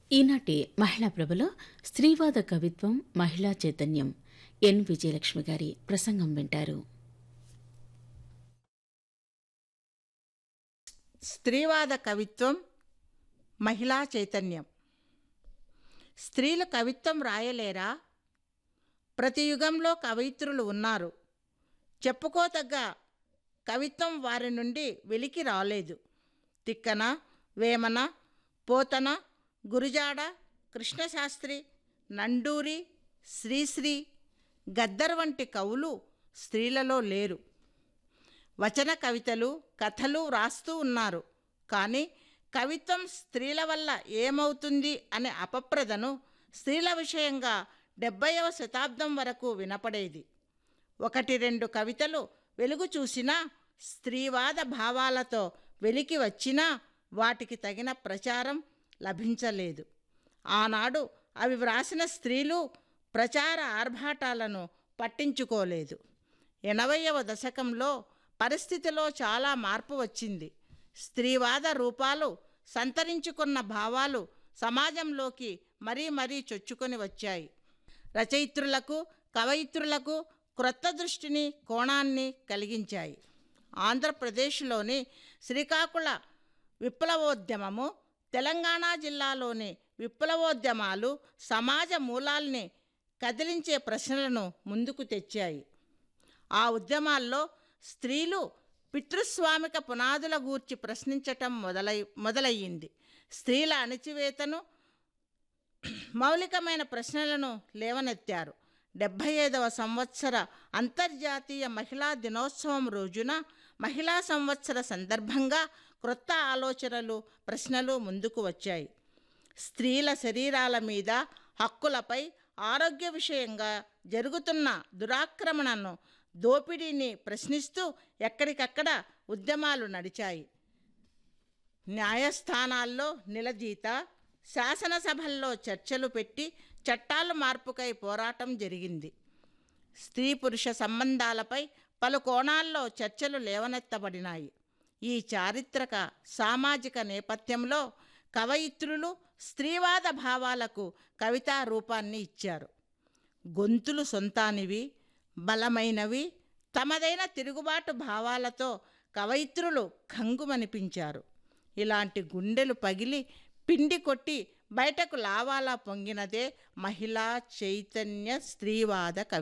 ఈనాటి మహిళా ప్రభలో స్త్రీవాద కవిత్వం మహిళా చైతన్యం ఎన్ విజయలక్ష్మి గారి ప్రసంగం వింటారు స్త్రీవాద కవిత్వం మహిళా చైతన్యం స్త్రీలు కవిత్వం రాయలేరా ప్రతి యుగంలో కవయిత్రులు ఉన్నారు చెప్పుకోతగ్గ కవిత్వం వారి నుండి వెలికి రాలేదు తిక్కన వేమన పోతన గురుజాడ కృష్ణశాస్త్రి నండూరి శ్రీశ్రీ గద్దర్ వంటి కవులు స్త్రీలలో లేరు వచన కవితలు కథలు వ్రాస్తూ ఉన్నారు కానీ కవిత్వం స్త్రీల వల్ల ఏమవుతుంది అనే అపప్రదను స్త్రీల విషయంగా డెబ్బైవ శతాబ్దం వరకు వినపడేది ఒకటి రెండు కవితలు వెలుగు చూసినా స్త్రీవాద భావాలతో వెలికి వచ్చినా వాటికి తగిన ప్రచారం లభించలేదు ఆనాడు అవి వ్రాసిన స్త్రీలు ప్రచార ఆర్భాటాలను పట్టించుకోలేదు ఎనభైవ దశకంలో పరిస్థితిలో చాలా మార్పు వచ్చింది స్త్రీవాద రూపాలు సంతరించుకున్న భావాలు సమాజంలోకి మరీ మరీ చొచ్చుకొని వచ్చాయి రచయిత్రులకు కవయిత్రులకు క్రొత్త దృష్టిని కోణాన్ని కలిగించాయి ఆంధ్రప్రదేశ్లోని శ్రీకాకుళ విప్లవోద్యమము తెలంగాణ జిల్లాలోని విప్లవోద్యమాలు సమాజ మూలాల్ని కదిలించే ప్రశ్నలను ముందుకు తెచ్చాయి ఆ ఉద్యమాల్లో స్త్రీలు పితృస్వామిక పునాదుల గూర్చి ప్రశ్నించటం మొదలై మొదలయ్యింది స్త్రీల అణిచివేతను మౌలికమైన ప్రశ్నలను లేవనెత్తారు డెబ్భై ఐదవ సంవత్సర అంతర్జాతీయ మహిళా దినోత్సవం రోజున మహిళా సంవత్సర సందర్భంగా క్రొత్త ఆలోచనలు ప్రశ్నలు ముందుకు వచ్చాయి స్త్రీల శరీరాల మీద హక్కులపై ఆరోగ్య విషయంగా జరుగుతున్న దురాక్రమణను దోపిడీని ప్రశ్నిస్తూ ఎక్కడికక్కడ ఉద్యమాలు నడిచాయి న్యాయస్థానాల్లో నిలదీత శాసనసభల్లో చర్చలు పెట్టి చట్టాల మార్పుకై పోరాటం జరిగింది స్త్రీ పురుష సంబంధాలపై పలు కోణాల్లో చర్చలు లేవనెత్తబడినాయి ఈ చారిత్రక సామాజిక నేపథ్యంలో కవయిత్రులు స్త్రీవాద భావాలకు కవితా రూపాన్ని ఇచ్చారు గొంతులు సొంతానివి బలమైనవి తమదైన తిరుగుబాటు భావాలతో కవయిత్రులు కంగుమనిపించారు ఇలాంటి గుండెలు పగిలి పిండి కొట్టి బయటకు లావాలా పొంగినదే మహిళా చైతన్య స్త్రీవాద కవి